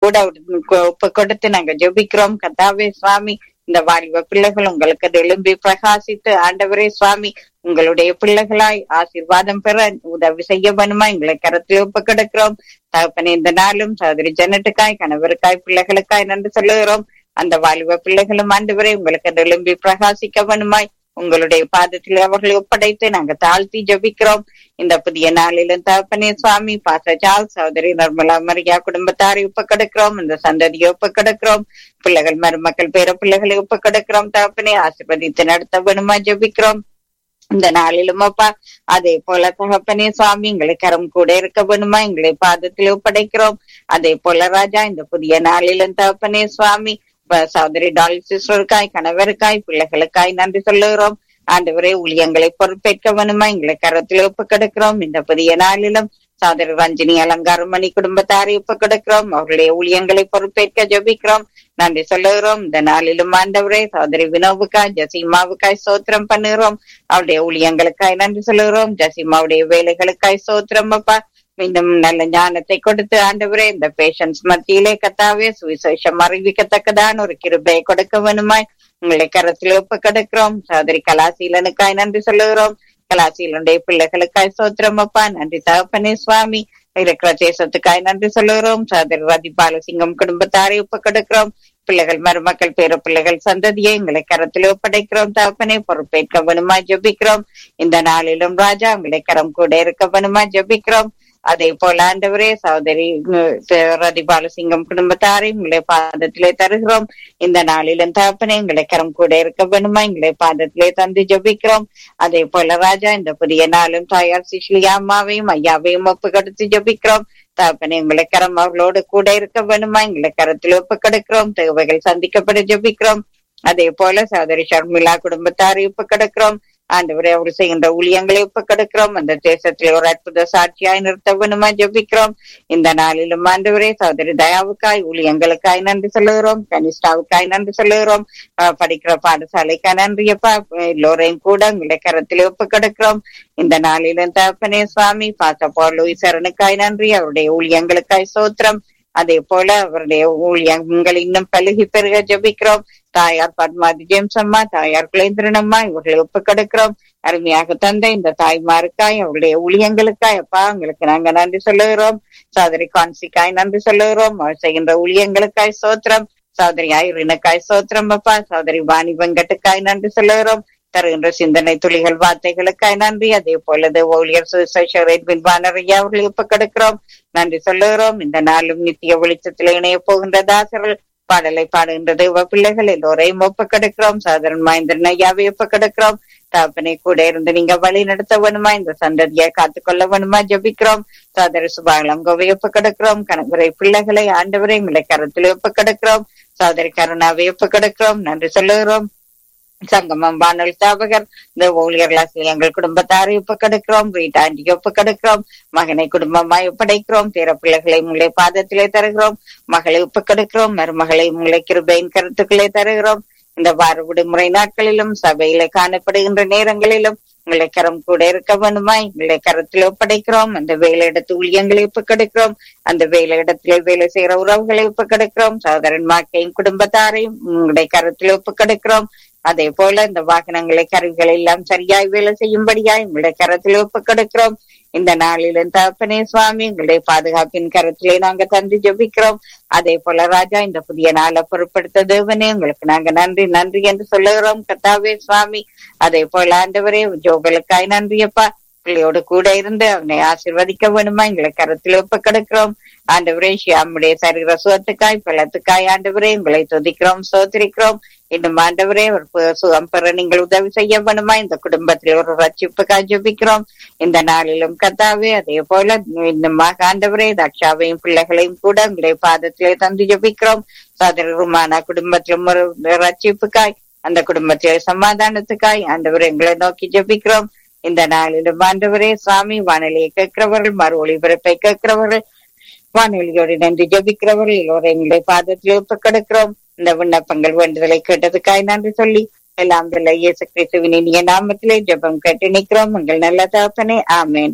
கூட ஒப்பு கொடுத்து நாங்க ஜெபிக்கிறோம் கத்தாவே சுவாமி இந்த வாலிப பிள்ளைகள் உங்களுக்கு எழும்பி பிரகாசித்து ஆண்டவரே சுவாமி உங்களுடைய பிள்ளைகளாய் ஆசீர்வாதம் பெற உதவி செய்ய வேணுமா எங்களை கரத்தில் ஒப்பு கிடக்கிறோம் தகப்பனே இந்த நாளும் சகோதரி ஜனட்டுக்காய் கணவருக்காய் பிள்ளைகளுக்காய் நன்றி சொல்லுகிறோம் அந்த வாலிப பிள்ளைகளும் ஆண்டவரே உங்களுக்கு எழும்பி பிரகாசிக்க வேணுமாய் உங்களுடைய பாதத்தில் அவர்களை ஒப்படைத்து நாங்க தாழ்த்தி ஜபிக்கிறோம் இந்த புதிய நாளிலும் தகப்பனே சுவாமி பாச சால் சகோதரி நிர்மலா மரியா குடும்பத்தாரை ஒப்பு கிடக்கிறோம் இந்த சந்ததியை ஒப்பு கிடக்கிறோம் பிள்ளைகள் மருமக்கள் பேர பிள்ளைகளை ஒப்பு கிடக்கிறோம் தகப்பனே ஆசிர்வதித்து நடத்த வேணுமா ஜபிக்கிறோம் இந்த நாளிலும் அப்பா அதே போல தகப்பனே சுவாமி எங்களை கரம் கூட இருக்க வேணுமா எங்களை பாதத்தில் ஒப்படைக்கிறோம் அதே போல ராஜா இந்த புதிய நாளிலும் தகப்பனே சுவாமி சகோதரி டால் சிஸ்டருக்காய் கணவருக்காய் பிள்ளைகளுக்காய் நன்றி சொல்லுகிறோம் ஆண்டவரே ஊழியங்களை பொறுப்பேற்க வேணுமா எங்களை கரத்தில் ஒப்பு கிடக்கிறோம் இந்த புதிய நாளிலும் சகோதரி ரஞ்சினி அலங்காரம் மணி குடும்பத்தாரை ஒப்பு கிடக்கிறோம் அவருடைய ஊழியங்களை பொறுப்பேற்க ஜபிக்கிறோம் நன்றி சொல்லுகிறோம் இந்த நாளிலும் ஆண்டவரே சகோதரி வினோவுக்காய் ஜசீமாவுக்காய் சோத்திரம் பண்ணுகிறோம் அவருடைய ஊழியங்களுக்காய் நன்றி சொல்லுகிறோம் ஜசீமாவுடைய வேலைகளுக்காய் சோத்திரம் அப்பா மீண்டும் நல்ல ஞானத்தை கொடுத்து ஆண்டவரே இந்த பேஷன்ஸ் மத்தியிலே கத்தாவே சுவிசேஷம் அறிவிக்கத்தக்கதான ஒரு கிருபையை கொடுக்க வேணுமாய் உங்களை கரத்தில் ஒப்பு கிடக்கிறோம் சகோதரி கலாசீலனுக்காய் நன்றி சொல்லுகிறோம் கலாசீலனுடைய பிள்ளைகளுக்காய் சோத்திரம் அப்பா நன்றி தகப்பனே சுவாமி இருக்கிற தேசத்துக்காய் நன்றி சொல்லுகிறோம் சகோதரி ரதி பாலசிங்கம் குடும்பத்தாரை ஒப்பு கிடக்கிறோம் பிள்ளைகள் மருமக்கள் பேர பிள்ளைகள் சந்ததியை எங்களை கரத்தில் ஒப்படைக்கிறோம் தகப்பனே பொறுப்பேற்க வேணுமா ஜபிக்கிறோம் இந்த நாளிலும் ராஜா உங்களை கரம் கூட இருக்க வேணுமா ஜபிக்கிறோம் அதே போல ஆண்டவரே சகோதரி ரதி பாலசிங்கம் குடும்பத்தாரை உங்களை பாதத்திலே தருகிறோம் இந்த நாளிலும் தகப்பனே எங்களை கரம் கூட இருக்க வேணுமா எங்களை பாதத்திலே தந்து ஜபிக்கிறோம் அதே போல ராஜா இந்த புதிய நாளும் தாயார் சிஷ்லியா அம்மாவையும் ஐயாவையும் ஒப்பு கொடுத்து ஜபிக்கிறோம் தகப்பனே எங்களை கரம் அவர்களோடு கூட இருக்க வேணுமா எங்களை கரத்தில் ஒப்பு கிடக்கிறோம் தேவைகள் சந்திக்கப்பட ஜபிக்கிறோம் அதே போல சகோதரி ஷர்மிளா குடும்பத்தாரை ஒப்பு கிடக்கிறோம் ஆண்டவரை அவர் செய்கின்ற ஊழியங்களை ஒப்பு கிடக்கிறோம் அந்த தேசத்தில் ஒரு அற்புத சாட்சியாய் நிறுத்த வேணுமா ஜபிக்கிறோம் இந்த நாளிலும் ஆண்டவரே சகோதரி தயாவுக்காய் ஊழியங்களுக்காய் நன்றி சொல்லுகிறோம் கனிஷ்டாவுக்காய் நன்றி சொல்லுகிறோம் படிக்கிற பாடசாலைக்காய் நன்றியப்பா எல்லோரையும் கூட உங்களை கரத்தில் ஒப்பு கிடக்கிறோம் இந்த நாளிலும் தகப்பனே சுவாமி பாசப்போ லூயிசரனுக்காய் நன்றி அவருடைய ஊழியங்களுக்காய் சோத்திரம் அதே போல அவருடைய ஊழியங்கள் இன்னும் பழுகி பெருக ஜபிக்கிறோம் தாயார் பத்மாதி ஜேம்ஸ் அம்மா தாயார் குலேந்திரன் அம்மா இவர்களை ஒப்பு கிடக்கிறோம் அருமையாக தந்த இந்த தாய்மாருக்காய் அவருடைய ஊழியங்களுக்காய் அப்பா உங்களுக்கு நாங்க நன்றி சொல்லுகிறோம் சோதரி கான்சிக்காய் நன்றி சொல்லுகிறோம் அவர் செய்கின்ற ஊழியங்களுக்காய் சோத்திரம் சோதரி ஐரினுக்காய் சோத்திரம் அப்பா சோதரி வாணி வெங்கட்டுக்காய் நன்றி சொல்லுகிறோம் தருகின்ற சிந்தனை துளிகள் வார்த்தைகளுக்காய் நன்றி அதே போலது ஊழியர் சுசேஷரின் வானரையா அவர்களை ஒப்பு கிடக்கிறோம் நன்றி சொல்லுகிறோம் இந்த நாளும் நித்திய வெளிச்சத்தில் இணைய போகின்ற தாசர்கள் பாடலை பாடுகின்ற தெய்வ பிள்ளைகள் எல்லோரையும் ஒப்பு கிடக்கிறோம் சாதரன் மாய்ந்தன் ஐயாவை ஒப்பு கிடக்கிறோம் தாப்பனை கூட இருந்து நீங்க வழி நடத்த வேணுமா இந்த சந்ததியை காத்துக்கொள்ள வேணுமா ஜபிக்கிறோம் சாதர சுபாலங்கோவை ஒப்பு கிடக்கிறோம் கணவரை பிள்ளைகளை ஆண்டவரை உங்களை கரத்தில் ஒப்பு கிடக்கிறோம் சாதரி கருணாவை ஒப்பு கிடக்கிறோம் நன்றி சொல்லுகிறோம் சங்கமம் வானொலி ஸ்தாபகர் இந்த ஊழியர்கள் எங்கள் குடும்பத்தாரை ஒப்பு கெடுக்கிறோம் வீட்டாண்டியை ஒப்பு கெடுக்கிறோம் மகனை குடும்பமாய் ஒப்படைக்கிறோம் பிற பிள்ளைகளை உங்களை பாதத்திலே தருகிறோம் மகளை ஒப்பு கெடுக்கிறோம் மருமகளை உங்களை கிருபையின் கருத்துக்களே தருகிறோம் இந்த வார விடுமுறை நாட்களிலும் சபையில காணப்படுகின்ற நேரங்களிலும் உங்களை கரம் கூட இருக்க வேணுமா எங்களை கரத்தில் ஒப்படைக்கிறோம் அந்த வேலையிடத்து ஊழியங்களை ஒப்பு கெடுக்கிறோம் அந்த வேலையிடத்திலே வேலை செய்யற உறவுகளை ஒப்பு கெடுக்கிறோம் சகோதரன் மாக்கையும் குடும்பத்தாரையும் உங்களுடைய கரத்தில் ஒப்பு கெடுக்கிறோம் அதே போல இந்த வாகனங்களை கருவிகள் எல்லாம் சரியாய் வேலை செய்யும்படியாய் உங்களுடைய கரத்தில் ஒப்பு கொடுக்கிறோம் இந்த நாளிலும் தகப்பனே சுவாமி உங்களுடைய பாதுகாப்பின் கரத்திலே நாங்க தந்து ஜபிக்கிறோம் அதே போல ராஜா இந்த புதிய நாளை பொருட்படுத்த தேவனே உங்களுக்கு நாங்க நன்றி நன்றி என்று சொல்லுகிறோம் கத்தாவே சுவாமி அதே போல ஆண்டவரே ஜோகளுக்காய் நன்றியப்பா பிள்ளையோடு கூட இருந்து அவனை ஆசிர்வதிக்க வேணுமா எங்களை கரத்தில் ஒப்பு கிடக்கிறோம் ஆண்டவரே ஷியாமுடைய சரீர சுகத்துக்காய் பலத்துக்காய் ஆண்டவரே உங்களை துதிக்கிறோம் சோதரிக்கிறோம் இன்னும் ஆண்டவரே ஒரு சுகம் பெற நீங்கள் உதவி செய்ய வேணுமா இந்த குடும்பத்தில் ஒரு ரட்சிப்புக்காய் ஜபிக்கிறோம் இந்த நாளிலும் கத்தாவே அதே போல இன்னும் ஆண்டவரே தக்ஷாவையும் பிள்ளைகளையும் கூட உங்களுடைய பாதத்திலே தந்து ஜபிக்கிறோம் சதருமான குடும்பத்திலும் ஒரு ரட்சிப்புக்காய் அந்த குடும்பத்திலே சமாதானத்துக்காய் ஆண்டவர் எங்களை நோக்கி ஜபிக்கிறோம் இந்த நாளிலும் ஆண்டவரே சுவாமி வானொலியை கேட்கிறவர்கள் மறு ஒளிபரப்பை கேட்கிறவர்கள் வானொலியோடு நன்றி ஜபிக்கிறவர்கள் எல்லோரும் எங்களுடைய பாதத்தில் ஒப்பு கிடக்கிறோம் இந்த விண்ணப்பங்கள் வேண்டுதலை கேட்டதுக்காய் நன்றி சொல்லி எல்லாம் இயேசு கிறிஸ்துவின் இனிய நாமத்திலே ஜெபம் கேட்டு நிற்கிறோம் உங்கள் நல்ல தகப்பனே ஆமேன்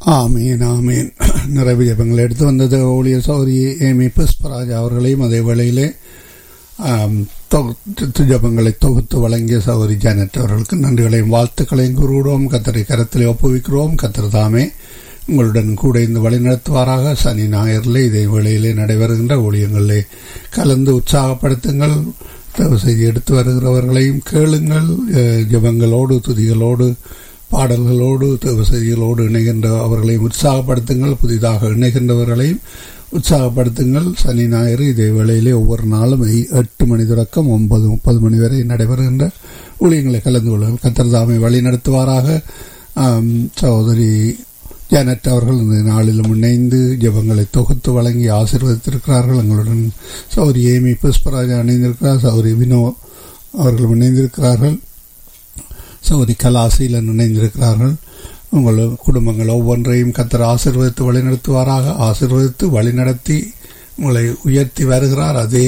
ஆமீன் ஆமீன் நிறைவு ஜபங்கள் எடுத்து வந்தது ஊழியர் சௌரி ஏமி புஷ்பராஜ் அவர்களையும் அதே வேளையிலே ஆம், தொகுத்து ஜபங்களை தொகுத்து வழங்கிய சௌரி ஜானட் அவர்களுக்கு நன்றிகளையும் வாழ்த்துக்களையும் கூறுகிறோம் கத்தரை கரத்திலே ஒப்புவிக்கிறோம் கத்தர் தாமே உங்களுடன் கூட இந்த வழி நடத்துவாராக சனி ஞாயிறிலே இதே வேளையிலே நடைபெறுகின்ற ஊழியங்களிலே கலந்து உற்சாகப்படுத்துங்கள் தேவ செய்தி எடுத்து வருகிறவர்களையும் கேளுங்கள் அஹ், ஜெபங்களோடு துதிகளோடு பாடல்களோடு தேவ செய்திகளோடு இணைகின்ற அவர்களையும் உற்சாகப்படுத்துங்கள் புதிதாக இணைகின்றவர்களையும் உற்சாகப்படுத்துங்கள் சனி ஞாயிறு இதே வேளையிலே ஒவ்வொரு நாளும் எ- எட்டு மணி தொடக்கம் ஒன்பது முப்பது மணி வரை நடைபெறுகின்ற ஊழியங்களை கலந்து கொள்ளுங்கள் கத்தர் தாமை வழி நடத்துவாராக ஆம், சகோதரி ஜானட் அவர்கள் இந்த நாளிலும் இணைந்து ஜெபங்களை தொகுத்து வழங்கி ஆசீர்வதித்திருக்கிறார்கள் எங்களுடன் சௌரி ஏமி புஷ்பராஜா இணைந்திருக்கிறார் சௌரி வினோ அவர்களும் இணைந்திருக்கிறார்கள் சௌரி கலாசீலன் இணைந்திருக்கிறார்கள் உங்கள் குடும்பங்கள் ஒவ்வொன்றையும் கத்தர் ஆசீர்வதித்து வழிநடத்துவாராக ஆசீர்வதித்து வழிநடத்தி உங்களை உயர்த்தி வருகிறார் அதே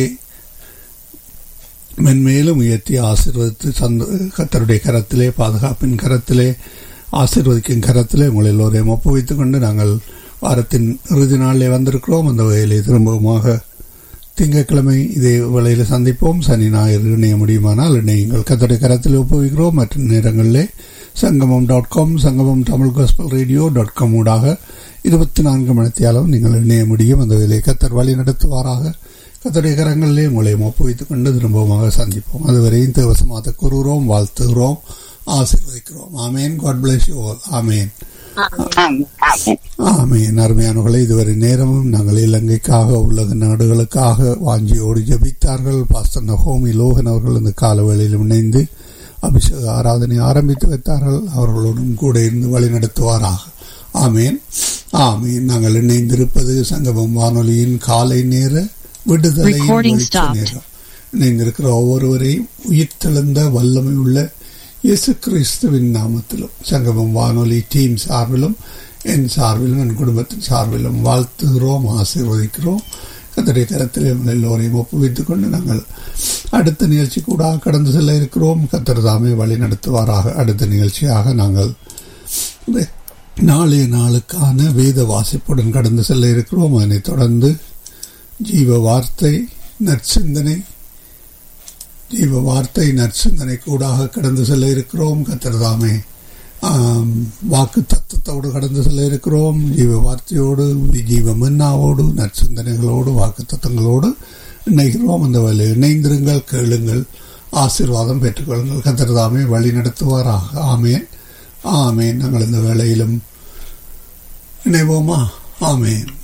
மென்மேலும் உயர்த்தி ஆசீர்வதித்து சந்த கத்தருடைய கரத்திலே பாதுகாப்பின் கரத்திலே ஆசீர்வதிக்கும் கரத்திலே உங்களை எல்லோரையும் ஒப்புவித்துக் கொண்டு நாங்கள் வாரத்தின் இறுதி நாளிலே வந்திருக்கிறோம் அந்த வகையிலே திரும்பவுமாக திங்கட்கிழமை இதே வேளையில் சந்திப்போம் சனி ஞாயிறு இணைய முடியுமானால் இணையுங்கள் கத்தருடைய கரத்தில் ஒப்புவிக்கிறோம் மற்ற நேரங்களிலே சங்கமம் dot com Sangamam Tamil gospel radio dot com ஊடாக இருபத்தி நான்கு மணித்தியாலும் நீங்கள் இணைய முடியும் அந்த வேலையை கத்தர் வழி நடத்துவாராக கத்தருடைய கரங்களிலே உங்களை ஒப்புவித்துக் கொண்டு திரும்பவுமாக சந்திப்போம் அதுவரையும் தேவசமாக கூறுகிறோம் வாழ்த்துகிறோம் ஆசீர்வதிக்கிறோம் ஆமேன் காட் பிளஸ் யூ ஆல் ஆமேன் ஆமென். ஆமென். ஆமேன் அருமையானவர்களே இதுவரை நேரமும் நாங்கள் இலங்கைக்காக உலக நாடுகளுக்காக வாஞ்சியோடு ஜெபித்தார்கள் பாஸ்டர் நகோமி லோகன் அவர்கள் இந்த காலவேளையில் இணைந்து அபிஷேக ஆராதனை ஆரம்பித்து வைத்தார்கள் அவர்களுடன் கூட இருந்து வழி நடத்துவாராக ஆமேன் ஆமேன் நாங்கள் இணைந்திருப்பது சங்கமம் வானொலியின் காலை நேர விடுதலை Recording stopped. நேரம் இணைந்திருக்கிற ஒவ்வொருவரையும் உயிர்த்தெழுந்த வல்லமை உள்ள இயேசு கிறிஸ்துவின் நாமத்திலும் சங்கமம் வானொலி டீம் சார்பிலும் என் சார்பிலும் என் குடும்பத்தின் சார்பிலும் வாழ்த்துகிறோம் ஆசீர்வதிக்கிறோம் கத்தடைய கரத்தில் உங்கள் எல்லோரையும் ஒப்புவித்துக் கொண்டு நாங்கள் அடுத்த நிகழ்ச்சி கூட கடந்து செல்ல இருக்கிறோம் கத்தர் தாமே வழி நடத்துவாராக அடுத்த நிகழ்ச்சியாக நாங்கள் வே- நாளைய நாளுக்கான வேத வாசிப்புடன் கடந்து செல்ல இருக்கிறோம் அதனைத் தொடர்ந்து ஜீவ வார்த்தை நற்சிந்தனை ஜீவ வார்த்தை நற்சிந்தனை கூடாக கடந்து செல்ல இருக்கிறோம் கத்திரதாமே வாக்கு தத்துவத்தோடு கடந்து செல்ல இருக்கிறோம் ஜீவ வார்த்தையோடு ஜீவ மன்னாவோடு நற்சிந்தனைகளோடு வாக்கு தத்துவங்களோடு இணைகிறோம் அந்த வழி இணைந்திருங்கள் கேளுங்கள் ஆசீர்வாதம் பெற்றுக்கொள்ளுங்கள் கத்திரதாமே வழி நடத்துவாராக ஆமேன் ஆமேன் நாங்கள் இந்த வேளையிலும் இணைவோமா ஆமேன்